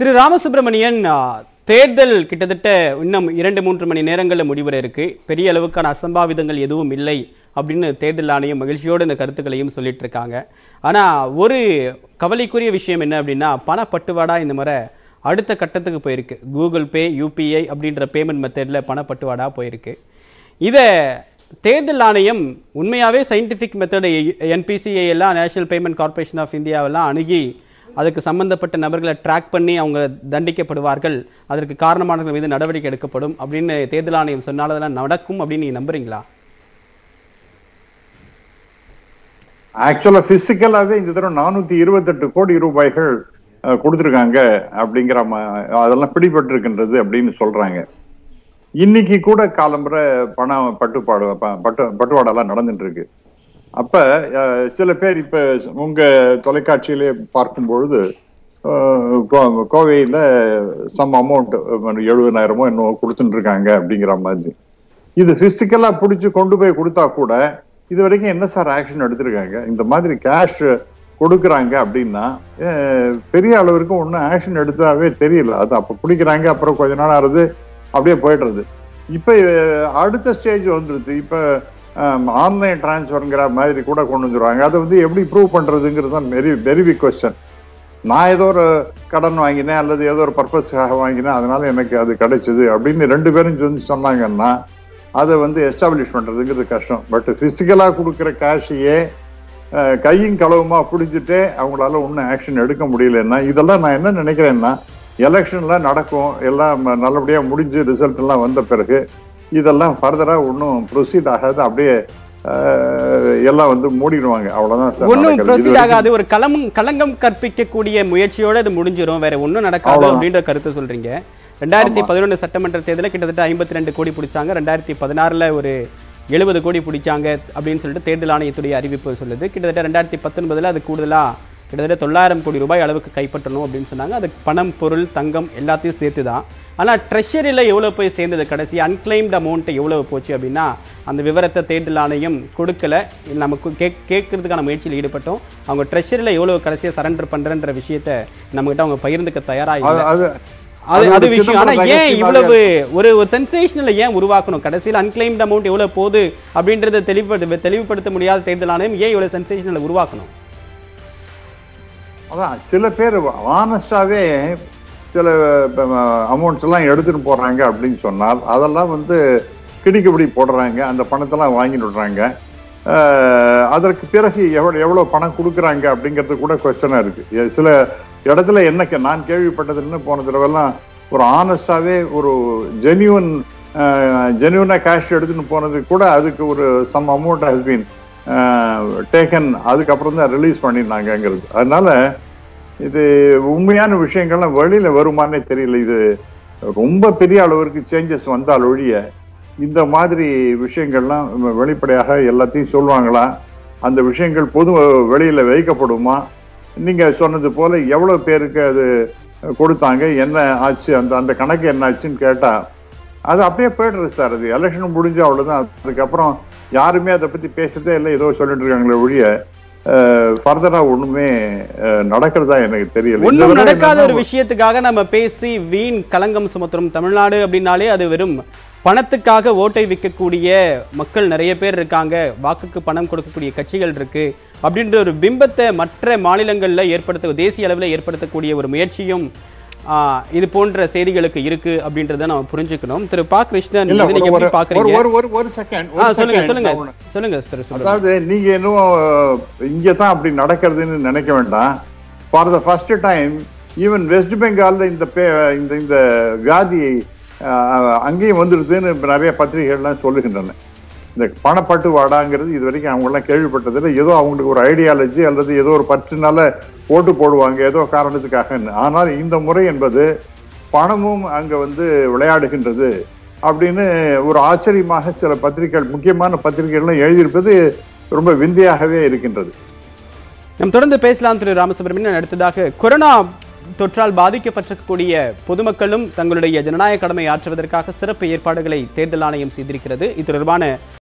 திரு ராமசுப்பிரமணியன் ஆ, தேர்தல் கிட்டத்தட்ட இன்னும் இரண்டு மூன்று மணி நேரங்களில் முடிவர இருக்கு பெரிய அளவுக்கான அசம்பாவிதங்கள் எதுவும் இல்லை அப்படின்னு தேர்தல் ஆணையம் மகிழ்ச்சியோடு இந்த கருத்துக்களையும் சொல்லிட்டு இருக்காங்க ஆனால் ஒரு கவலைக்குரிய விஷயம் என்ன அப்படின்னா பணப்பட்டுவாடா இந்த முறை அடுத்த கட்டத்துக்கு போயிருக்கு கூகுள் பே யூபிஐ அப்படின்ற பேமெண்ட் மெத்தடில் பணப்பட்டுவாடா போயிருக்கு இதை தேர்தல் ஆணையம் உண்மையாகவே சயின்டிஃபிக் மெத்தடை என்பிசிஐ எல்லாம் நேஷனல் பேமெண்ட் கார்ப்பரேஷன் ஆஃப் இந்தியாவெல்லாம் அணுகி அதுக்கு சம்பந்தப்பட்ட நபர்களை ட்ராக் பண்ணி அவங்க தண்டிக்கப்படுவார்கள் அதற்கு காரணமானவர்கள் மீது நடவடிக்கை எடுக்கப்படும் அப்படின்னு தேர்தல் ஆணையம் சொன்னால் அதெல்லாம் நடக்கும் அப்படின்னு நீங்க நம்புறீங்களா ஆக்சுவலா பிசிக்கலாவே இந்த தடவை நானூத்தி இருபத்தெட்டு கோடி ரூபாய்கள் அஹ், கொடுத்திருக்காங்க அப்படிங்கிற ம- அதெல்லாம் பிடிபட்டிருக்கின்றது அப்படின்னு சொல்றாங்க இன்னைக்கு கூட காலம்புற பணம் பட்டுப்பாடு ப- பட்டு பட்டுவாடெல்லாம் நடந்துட்டு இருக்கு அப்ப அஹ், சில பேர் இப்ப உங்க தொலைக்காட்சியிலே பார்க்கும் பொழுது அஹ், கோ- கோவையில சம் அமௌண்ட் எழுபதாயிரமோ என்னவோ கொடுத்துட்டு இருக்காங்க அப்படிங்கிற மாதிரி இது பிசிக்கலா பிடிச்சு கொண்டு போய் கொடுத்தா கூட இது வரைக்கும் என்ன சார் ஆக்ஷன் எடுத்திருக்காங்க இந்த மாதிரி கேஷ் கொடுக்குறாங்க அப்படின்னா அஹ், பெரிய அளவிற்கு ஒன்றும் ஆக்ஷன் எடுத்தாவே தெரியல அது அப்போ பிடிக்கிறாங்க அப்புறம் கொஞ்ச நாள் ஆறுது அப்படியே போயிடுறது இப்போ அஹ், அடுத்த ஸ்டேஜ் வந்துருது இப்போ ஆன்லைன் டிரான்ஸ்ஃபருங்கிற மாதிரி கூட கொண்டு வந்துருவாங்க அதை வந்து எப்படி ப்ரூவ் பண்றதுங்கிறது தான் வெரி வெரி பிக் கொஸ்டின் நான் ஏதோ ஒரு கடன் வாங்கினேன் அல்லது ஏதோ ஒரு பர்பஸ்க்காக வாங்கினேன் அதனால எனக்கு அது கிடைச்சது அப்படின்னு ரெண்டு பேரும் சொல்லி சொன்னாங்கன்னா அதை வந்து எஸ்டாப்ளிஷ் பண்றதுங்கிறது கஷ்டம் பட் பிசிக்கலா கொடுக்குற கேஷையே கையும் களவுமா பிடிச்சிட்டே அவங்களால ஒன்றும் ஆக்ஷன் எடுக்க முடியலன்னா இதெல்லாம் நான் என்ன நினைக்கிறேன்னா எலெக்ஷன்லாம் நடக்கும் எல்லாம் ம- நல்லபடியா முடிஞ்சு ரிசல்ட் எல்லாம் வந்த பிறகு இதெல்லாம் ஃபர்தரா ஒன்றும் ப்ரொசீட் ஆகாது அப்படியே அஹ், எல்லாம் வந்து மூடிடுவாங்க அவ்வளவுதான் சார் ஒன்றும் நடக்கிறது. இது ப்ரொசீட் வரைக்கும் ஆகாது ஒரு களம் களங்கம் கற்பிக்கக்கூடிய முயற்சியோட அது முடிஞ்சிரும் வேற ஒன்றும் நடக்காது அவ்வளவுதான். அப்படின்ற கருத்தை சொல்றீங்க ரெண்டாயிரத்தி பதினொன்று சட்டமன்ற தேர்தலில் கிட்டத்தட்ட ஐம்பத்தி ரெண்டு கோடி பிடிச்சாங்க ரெண்டாயிரத்தி பதினாறுல ஒரு எழுபது கோடி பிடிச்சாங்க அப்படின்னு சொல்லிட்டு தேர்தல் ஆணையத்துடைய அறிவிப்பு சொல்லுது கிட்டத்தட்ட ரெண்டாயிரத்தி பத்தொன்பதுல அது கூடுதலா கிட்டத்தட்ட தொள்ளாயிரம் கோடி ரூபாய் அளவுக்கு கைப்பற்றணும் அப்படின்னு சொன்னாங்க அதுக்கு பணம் பொருள் தங்கம் எல்லாத்தையும் சேர்த்து தான் ஆனால் ட்ரெஷரியில் எவ்வளோ போய் சேர்ந்தது கடைசி அன்கிளைம்டு அமௌண்ட் எவ்வளவு போச்சு அப்படின்னா அந்த விவரத்தை தேர்தல் ஆணையம் கொடுக்கல இது நமக்கு கேக் கேட்கறதுக்கான முயற்சியில் ஈடுபட்டோம் அவங்க ட்ரெஷரியில் எவ்வளோ கடைசியாக சரண்டர் பண்ணுறன்ற விஷயத்த நம்மகிட்ட அவங்க பகிர்ந்துக்க தயாராக அது- அது அது அது அது ஒரு விஷயம் சிதம்பரம் ஆனா ஏன் ரகசியமாவே இவ்வளவு ஒரு ஒரு சென்சேஷனல் ஏன் உருவாக்கணும் கடைசியில் அன்கிளைம்டு அமௌண்ட் எவ்வளவு போகுது அப்படின்றத தெளிவுபடுத்த தெளிவுபடுத்த முடியாத தேர்தல் ஆணையம் ஏன் இவ்வளவு சென்சேஷனல் உருவாக்கணும் அதான் சில பேர் ஆனஸ்டாவே சில அமௌண்ட்ஸ் எல்லாம் எடுத்துட்டு போறாங்க அப்படின்னு சொன்னால் அதெல்லாம் வந்து கிடிக்குபடி போடுறாங்க அந்த பணத்தெல்லாம் வாங்கிட்டு விடுறாங்க அஹ், அதற்கு பிறகு எவ்வளவு எவ்வளவு பணம் கொடுக்குறாங்க அப்படிங்கிறது கூட கொஸ்டனா இருக்கு எ- சில இடத்துல என்ன கே- நான் கேள்விப்பட்டதுன்னு போன தடவைலாம் ஒரு ஆனஸ்டாவே ஒரு ஜென்யூன் ஜென்யூனா கேஷ் எடுத்துன்னு போனது கூட அதுக்கு ஒரு some amount has been taken அதுக்கப்புறம் தான் ரிலீஸ் பண்ணிருந்தாங்கங்கிறது அதனால இது உண்மையான விஷயங்கள்லாம் வெளியில வருமானே தெரியல இது ரொம்ப பெரிய அளவிற்கு சேஞ்சஸ் வந்தால் ஒழிய இந்த மாதிரி விஷயங்கள்லாம் வெளிப்படையாக எல்லாத்தையும் சொல்லுவாங்களா அந்த விஷயங்கள் பொது வெளியில வைக்கப்படுமா நீங்க சொன்னது போல எவ்வளவு பேருக்கு அது கொடுத்தாங்க என்ன ஆச்சு அந்த அந்த கணக்கு என்ன ஆச்சுன்னு கேட்டா அது அப்படியே போயிடுறது சார் அது எலெக்ஷன் முடிஞ்சு அவ்வளவுதான் அதுக்கப்புறம் யாருமே அதை பத்தி பேசுறதே இல்லை ஏதோ சொல்லிட்டு இருக்காங்களே ஒழிய ஃபர்தரா ஒண்ணுமே அஹ், நடக்கிறதா எனக்கு தெரியல இந்த ஒன்றும் தடவை நடக்காத என்னன்னா, ஒரு விஷயத்துக்காக நம்ம பேசி வீண் களங்கம் சுமத்துறோம் தமிழ்நாடு அப்படின்னாலே அது வெறும் பணத்துக்காக ஓட்டை விற்கக்கூடிய மக்கள் நிறைய பேர் இருக்காங்க வாக்குக்கு பணம் கொடுக்கக்கூடிய கட்சிகள் இருக்கு அப்படின்ற ஒரு பிம்பத்தை மற்ற மாநிலங்களில் ஏற்படுத்த தேசிய அளவில் ஏற்படுத்தக்கூடிய ஒரு முயற்சியும் ஆ, இது போன்ற செய்திகளுக்கு இருக்கு அப்படின்றத நம்ம புரிஞ்சுக்கணும் திரு பா கிருஷ்ணன் இல்ல, இதை நீங்க ஒரு- எப்படி ஒரு- பாக்குறீங்க ஒரு ஒரு ஒரு செகண்ட் ஆ சொல்லுங்க சொல்லுங்க சொல்லுங்க சார் சொல்லுங்க அதாவது நீங்க இன்னும் இங்க தான் அப்படி நடக்கிறதுன்னு நினைக்க வேண்டாம் for the first time even West பெங்கால்ல இந்த பே- இந்த இந்த வியாதி அஹ், அங்கேயும் வந்துடுதுன்னு இப்ப நிறைய பத்திரிகைகள்லாம் சொல்லுகின்றன இந்த பணப்பட்டுவாடாங்கிறது இது வரைக்கும் அவங்க எல்லாம் கேள்விப்பட்டதில்லை ஏதோ அவங்களுக்கு ஒரு ஐடியாலஜி அல்லது ஏதோ ஒரு பற்றுனால ஓட்டு போடுவாங்க ஏதோ காரணத்துக்காக ஆனால் இந்த முறை என்பது பணமும் அங்க வந்து விளையாடுகின்றது அப்படின்னு ஒரு ஆச்சரியமாக சில பத்திரிகைகள் முக்கியமான பத்திரிகைகள்லாம் எழுதியிருப்பது ரொம்ப விந்தையாகவே இருக்கின்றது நாம் தொடர்ந்து பேசலாம் திரு ராமசுப்ரமணியன் அடுத்ததாக கொரோனா தொற்றால் பாதிக்கப்பட்டிருக்கக்கூடிய பொதுமக்களும் தங்களுடைய ஜனநாயக கடமை ஆற்றுவதற்காக சிறப்பு ஏற்பாடுகளை தேர்தல் ஆணையம் செய்திருக்கிறது இது தொடர்பான